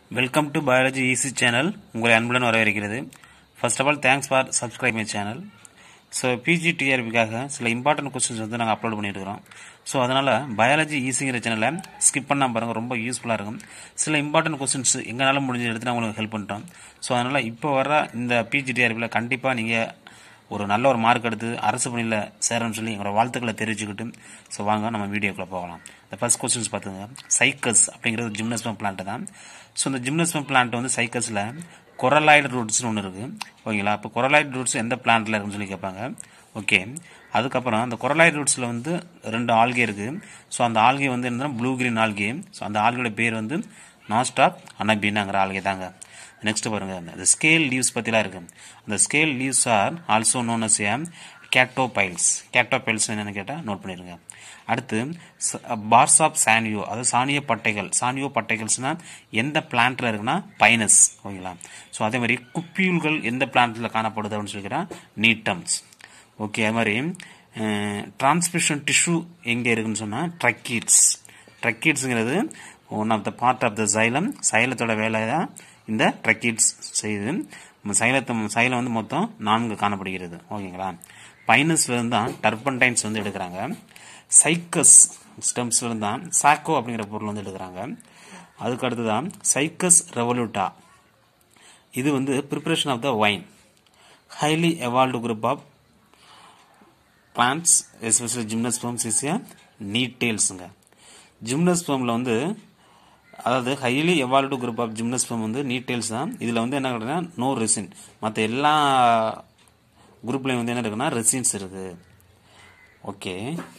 welcome to biology easy channel உங்களை அன்புடன் வரவேற்கிறது first of all thanks for subscribe my channel so PG டிஆர்பிக்காக சில இம்பார்ட்டன்ட் கொஸ்டின்ஸ் வந்து நாங்கள் அப்லோட் பண்ணியிருக்கிறோம் ஸோ அதனால் பயாலஜி ஈஸிங்கிற சேனலை ஸ்கிப் பண்ணால் பாருங்கள் ரொம்ப யூஸ்ஃபுல்லாக இருக்கும் சில இம்பார்ட்டன்ட் கொஸ்டின்ஸ் எங்களால் முடிஞ்ச எடுத்து நான் உங்களுக்கு ஹெல்ப் பண்ணிட்டோம் ஸோ அதனால் இப்போ வர இந்த பிஜி டிஆர்பியில் கண்டிப்பாக நீங்கள் ஒரு நல்ல ஒரு மார்க் எடுத்து அரசு பணியில் சேரணும்னு சொல்லி எங்களோட வாழ்த்துக்களை தெரிவிச்சுக்கிட்டு ஸோ வாங்க நம்ம வீடியோக்குள்ளே போகலாம் இந்த ஃபர்ஸ்ட் கொஸ்டின்ஸ் பார்த்துங்க சைக்கஸ் அப்படிங்கிறது ஜிம்னஸ்மம் பிளான்ட் தான் ஸோ இந்த ஜிம்னஸ்மம் பிளான்ட் வந்து சைக்கஸில் கொரலாய்டு ரூட்ஸ்னு ஒன்று இருக்குது ஓகேங்களா இப்போ கொரலாய்டு ரூட்ஸ் எந்த பிளான்ட்டில் இருக்குன்னு சொல்லி கேட்பாங்க ஓகே அதுக்கப்புறம் அந்த கொரலாய்டு ரூட்ஸில் வந்து ரெண்டு ஆல்கே இருக்குது ஸோ அந்த ஆல்கே வந்து என்னன்னா ப்ளூ கிரீன் ஆல்கே ஸோ அந்த ஆல்கையோட பேர் வந்து நாஸ்டாப் அனபின்னாங்கிற ஆல்கே தாங்க நெக்ஸ்ட் பாருங்க அந்த ஸ்கேல் லீவ்ஸ் பற்றிலாம் இருக்கு அந்த scale leaves are also known as a cataphylls cataphylls என்னன்னு கேட்டால் நோட் பண்ணிருங்க அடுத்து பார்ஸ் ஆஃப் சானியோ அதாவது சானிய பட்டைகள் சானியோ பட்டைகள்ஸ்னா எந்த பிளான்ட்ல இருக்குன்னா பைனஸ் ஓகேங்களா ஸோ அதே மாதிரி குப்பியூல்கள் எந்த பிளான்ட்ல காணப்படுது அப்படின்னு சொல்லிக்கிறா நீட்டம்ஸ் ஓகே அது மாதிரி டிரான்ஸ்மிஷன் டிஷ்யூ எங்கே இருக்குன்னு சொன்னால் ட்ரக்கீட்ஸ் ட்ரக்கீட்ஸுங்கிறது one of the part of the xylem சைலத்தோட வேலை தான் இந்த ட்ரக்கீட்ஸ் செய்யுது சைலத்தை சைலம் வந்து மொத்தம் நான்கு காணப்படுகிறது ஓகேங்களா பைனஸ்ல இருந்து தான் டர்பன்டைன்ஸ் வந்து எடுக்கிறாங்க சைக்கஸ் ஸ்டெம்ஸ்ல இருந்து தான் சாக்கோ அப்படிங்கிற பொருள் வந்து எடுக்கிறாங்க அதுக்கு அடுத்து தான் சைக்கஸ் ரெவல்யூட்டா இது வந்து preparation of the wine highly evolved group of plants especially gymnosperms is a நீட் டெயில்ஸுங்க ஜிம்னஸ்பம்ல வந்து அதாவது highly evolved group of gymnosperm வந்து நீட் டெயில்ஸ் தான் இதில் வந்து என்ன கிடையாது நோ ரெசின் மற்ற எல்லா குரூப்லையும் வந்து என்ன இருக்குன்னா ரெசின்ஸ் இருக்கு ஓகே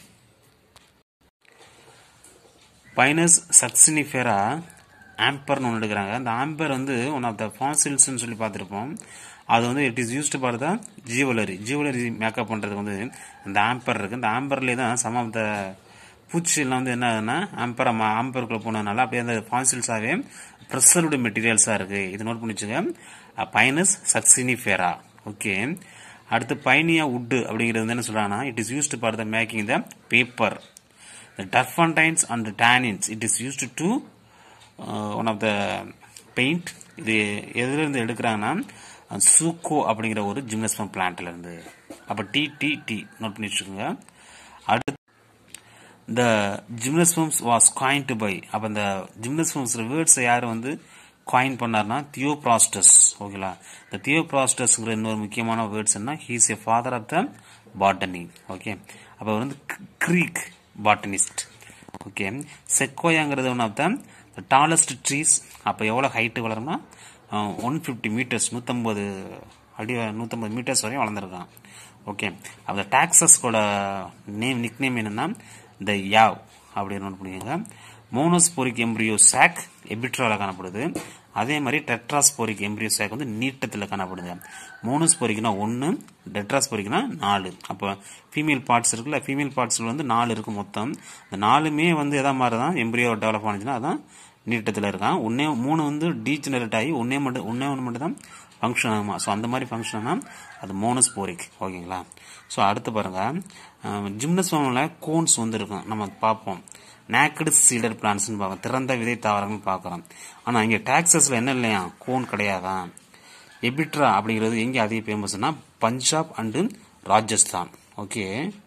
பைனஸ் சக்சினிஃபெரா ஆம்பர்னு ஒன்று எடுக்கிறாங்க அந்த ஆம்பர் வந்து ஒன் ஆஃப் த ஃபாசில்ஸ்னு சொல்லி பார்த்துருப்போம் அது வந்து it is used for the jewellery jewellery makeup பண்ணுறதுக்கு வந்து இந்த ஆம்பர் இருக்குது இந்த ஆம்பர்லேயே தான் சம் ஆஃப் த பூச்சிலாம் வந்து என்ன ஆகுதுன்னா ஆம்பர் ஆம்பருக்குள்ள போனதுனால அப்படியே அந்த ஃபாசில்ஸாகவே ப்ரெஷருடைய மெட்டீரியல்ஸாக இருக்குது இது நோட் பண்ணிச்சுங்க பைனஸ் சக்சினிஃபெரா ஓகே அடுத்து பைனியா உட்டு அப்படிங்கிறது வந்து என்ன சொல்றாங்கன்னா it is used for the making the paper the turpentines and tannins it is used to one of the paint இது எதுலேருந்து எடுக்கிறாங்கன்னா சூக்கோ அப்படிங்கிற ஒரு ஜிம்னஸ்மம் பிளான்ட்ல இருந்து அப்போ டி டி டி நோட் பண்ணி வச்சுக்கோங்க அடுத்து the gymnosperms was coined by அப்போ இந்த ஜிம்னஸ்மம்ஸ் வேர்ட்ஸை யார் வந்து காயின் பண்ணார்னா தியோப்ராஸ்டஸ் ஓகேங்களா இந்த தியோப்ராஸ்டஸ்ங்கிற இன்னொரு முக்கியமான வேர்ட்ஸ் என்ன he's a father of the botany okay அப்போ வந்து க்ரீக் பாட்டனிஸ்ட் ஓகே செக்கோயாங்கிறது one of the tallest trees அப்போ எவ்வளோ ஹைட்டு வளரும்னா ஒன் ஃபிஃப்டி மீட்டர்ஸ் நூற்றம்பது அடி நூற்றம்பது மீட்டர்ஸ் வரையும் வளர்ந்துருக்கான் ஓகே அந்த டாக்ஸஸ்கோட நேம் நிக் நேம் என்னன்னா த யாவ் அப்படின்னு நோட் பண்ணிக்கோங்க மோனோஸ்போரிக் எம்ப்ரியோ சாக் எபிட்ரால காணப்படுது அதே மாதிரி டெட்ராஸ்போரிக் எம்ப்ரியோ சாக் வந்து நீட்டத்தில் காணப்படுது மோனோஸ்போரிக்னா ஒன்று டெட்ராஸ்போரிக்னா நாலு அப்போ ஃபீமேல் பார்ட்ஸ் இருக்குல்ல ஃபீமேல் பார்ட்ஸில் வந்து நாலு இருக்கு மொத்தம் இந்த நாலுமே வந்து எதா மாதிரி தான் எம்ப்ரியோ டெவலப் ஆனிச்சுன்னா அதான் நீட்டத்தில் இருக்கான் ஒன்னே மூணு வந்து டீஜெனரேட் ஆகி ஒன்னே மட்டும் ஒன்னே ஒன்று மட்டும் தான் ஃபங்க்ஷன் ஆகுமா ஸோ அந்த மாதிரி ஃபங்க்ஷன் ஆனால் அது மோனோஸ்போரிக் ஓகேங்களா ஸோ அடுத்து பாருங்க ஜிம்னஸ்வாமில் கோன்ஸ் வந்து இருக்கும் நம்ம பார்ப்போம் நேக்கடு சீடர் பிளான்ஸ்னு பார்ப்போம் திறந்த விதை தாவரங்கள் பார்க்குறோம் ஆனால் இங்கே டாக்ஸஸில் என்ன இல்லையா கோன் கிடையாதான் எபிட்ரா அப்படிங்கிறது எங்கே அதிக ஃபேமஸ்னா Punjab and Rajasthan okay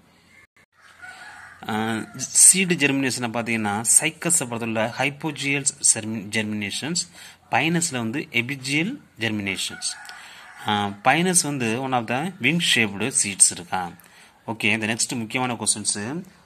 seed ஜெர்மினேஷனை பார்த்தீங்கன்னா சைக்கஸை பொறுத்தவரை ஹைப்போஜியல் ஜெர்மினேஷன்ஸ் பைனஸில் வந்து எபிஜியல் ஜெர்மினேஷன்ஸ் பைனஸ் வந்து one of the wing shaped seeds இருக்கா ஓகே இந்த நெக்ஸ்ட் முக்கியமான கொஸ்டின்ஸு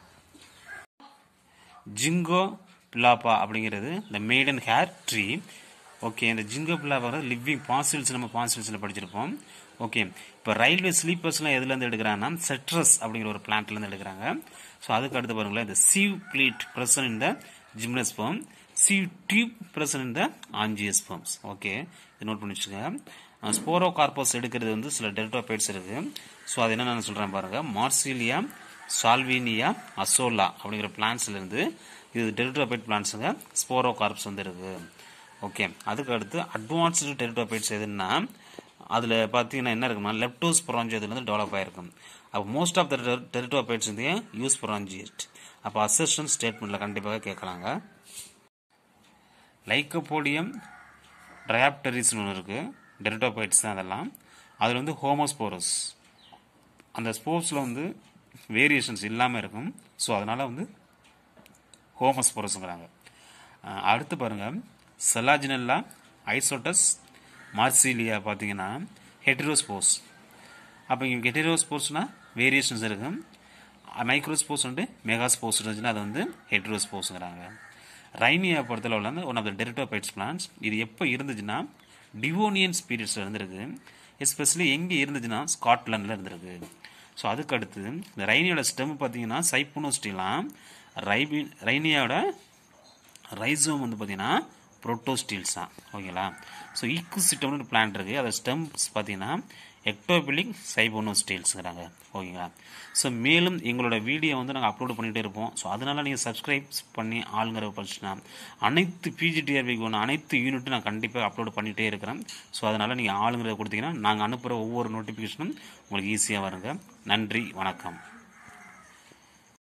ஜிங்கோ பிலாப்பா அப்படிங்கிறது இந்த மேடன் ஹேர் ட்ரீ ஓகே இந்த ஜிங்கோ பிலாப்பா லிவிங் பாசில்ஸ் நம்ம பாசில்ஸில் படிச்சிருப்போம் ஓகே இப்போ ரயில்வே ஸ்லீப்பர்ஸ்லாம் எதுலேருந்து எடுக்கிறாங்கன்னா செட்ரஸ் அப்படிங்கிற ஒரு பிளான்ட்லேருந்து எடுக்கிறாங்க ஸோ அதுக்கு அடுத்து பாருங்களேன் இந்த சீவ் பிளீட் பிரசன் இந்த ஜிம்னஸ்பம் சீவ் டியூப் பிரசன் இந்த ஆஞ்சியஸ்பம்ஸ் ஓகே இது நோட் பண்ணி வச்சுக்கோங்க ஸ்போரோ கார்போஸ் எடுக்கிறது வந்து சில டெல்டோபைட்ஸ் இருக்கு ஸோ அது என்ன நான் சொல்கிறேன் பாருங்க மார்சிலியா சால்வினியா அசோலா அப்படிங்கிற பிளான்ஸ்ல இருந்து இது டெரிட்டோபைட் பிளான்ஸுங்க ஸ்போரோ கார்ப்ஸ் வந்து இருக்கு ஓகே அதுக்கு அடுத்து அட்வான்ஸ்டு டெரிட்டோபைட்ஸ் எதுன்னா அதில் பார்த்தீங்கன்னா என்ன இருக்குன்னா லெப்டோஸ் பொராஞ்சியத்துலேருந்து டெவலப் ஆயிருக்கும் அப்போ மோஸ்ட் ஆஃப் த டெரிட்டோபைட்ஸ் வந்து யூஸ் பொராஞ்சியட் அப்போ அசர்ஷன் ஸ்டேட்மெண்ட்டில் கண்டிப்பாக கேட்கலாங்க லைக்கோபோடியம் ட்ரையாப்டரிஸ்னு ஒன்று இருக்குது டெரிட்டோபைட்ஸ் தான் அதெல்லாம் அதில் வந்து ஹோமோஸ்போரஸ் அந்த ஸ்போர்ட்ஸில் வந்து வேரியேஷன்ஸ் இல்லாமல் இருக்கும் ஸோ அதனால் வந்து ஹோமஸ்போரஸுங்கிறாங்க அஹ் அடுத்து பாருங்கள் செலாஜினல்லா ஐசோட்டஸ் மார்சிலியா பார்த்தீங்கன்னா ஹெட்ரோஸ்போர்ஸ் அப்போ இங்கே ஹெட்ரோஸ்போர்ஸ்னால் வேரியேஷன்ஸ் இருக்கும் மைக்ரோஸ்போர்ஸ் வந்து மெகாஸ்போர்ஸ் இருந்துச்சுன்னா அது வந்து ஹெட்ரோஸ்போர்ஸுங்கிறாங்க ரைனியா பொறுத்தளவில் வந்து one of the pteridophytes plants இது எப்போ இருந்துச்சுன்னா டிவோனியன்ஸ் பீரியட்ஸில் இருந்திருக்கு எஸ்பெஷலி எங்கே இருந்துச்சுன்னா ஸ்காட்லாண்டில் இருந்திருக்கு ஸோ அதுக்கு அடுத்து இந்த ரைனியோட ஸ்டெம் பார்த்தீங்கன்னா சைப்புனோஸ்டிலாம் ரைபி ரைனியோட ரைசோம் வந்து பார்த்தீங்கன்னா புரோட்டோஸ்டீல்ஸ் தான் ஓகேங்களா ஸோ ஈக்குசிட்டம்னு ஒரு பிளான்ட் இருக்குது அதோட ஸ்டெம்ஸ் பார்த்தீங்கன்னா எக்டோபிலிக் சைபோனோஸ்டீல்ஸுங்கிறாங்க ஓகேங்களா ஸோ மேலும் எங்களோட வீடியோ வந்து நாங்கள் அப்லோட் பண்ணிகிட்டே இருப்போம் ஸோ அதனால் நீங்கள் சப்ஸ்கிரைப் பண்ணி ஆளுங்கிற படிச்சுனா அனைத்து பிஜிடிஆர்பிக்கு ஒன்று அனைத்து யூனிட்டும் நான் கண்டிப்பாக அப்லோட் பண்ணிகிட்டே இருக்கிறேன் ஸோ அதனால் நீங்கள் ஆளுங்கிறத கொடுத்தீங்கன்னா நாங்கள் அனுப்புகிற ஒவ்வொரு நோட்டிஃபிகேஷனும் உங்களுக்கு ஈஸியாக வருங்க நன்றி வணக்கம்